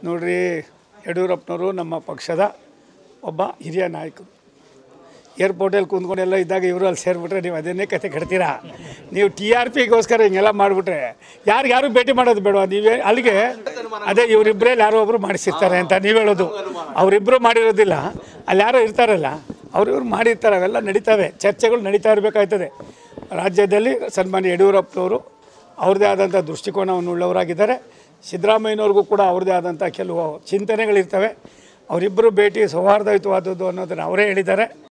ನೋಡ್ರಿ ಯಡಿಯೂರಪ್ಪನವರು ನಮ್ಮ ಪಕ್ಷದ ಒಬ್ಬ ಹಿರಿಯ ನಾಯಕರು ಏರ್ಪೋರ್ಟಲ್ಲಿ ಕುಂತ್ಕೊಂಡೆಲ್ಲ ಇದ್ದಾಗ ಇವರು ಅಲ್ಲಿ ಸೇರಿಬಿಟ್ರೆ ನೀವು ಅದನ್ನೇ ಕತೆ ಕಟ್ತೀರಾ ನೀವು ಟಿ ಆರ್ ಪಿಗೋಸ್ಕರ ಹಿಂಗೆಲ್ಲ ಮಾಡಿಬಿಟ್ರೆ ಯಾರು ಯಾರು ಭೇಟಿ ಮಾಡೋದು ಬೇಡ ನೀವೇ ಅಲ್ಲಿಗೆ ಅದೇ ಇವರಿಬ್ಬರಲ್ಲಿ ಯಾರೋ ಒಬ್ಬರು ಮಾಡಿಸಿರ್ತಾರೆ ಅಂತ ನೀವು ಹೇಳೋದು ಅವರಿಬ್ಬರು ಮಾಡಿರೋದಿಲ್ಲ ಅಲ್ಲಿ ಯಾರೋ ಇರ್ತಾರಲ್ಲ ಅವ್ರು ಇವ್ರು ಮಾಡಿರ್ತಾರೆ ಅವೆಲ್ಲ ನಡೀತವೆ ಚರ್ಚೆಗಳು ನಡೀತಾ ಇರಬೇಕಾಯ್ತದೆ ರಾಜ್ಯದಲ್ಲಿ ಸನ್ಮಾನ್ಯ ಯಡಿಯೂರಪ್ಪನವರು ಅವ್ರದ್ದೇ ಆದಂಥ ದೃಷ್ಟಿಕೋನವನ್ನು ಉಳ್ಳವರಾಗಿದ್ದಾರೆ ಸಿದ್ದರಾಮಯ್ಯನವ್ರಿಗೂ ಕೂಡ ಅವ್ರದ್ದೇ ಆದಂಥ ಕೆಲವು ಚಿಂತನೆಗಳಿರ್ತವೆ ಅವರಿಬ್ಬರು ಭೇಟಿ ಸೌಹಾರ್ದಯುತವಾದದ್ದು ಅನ್ನೋದನ್ನು ಅವರೇ ಹೇಳಿದ್ದಾರೆ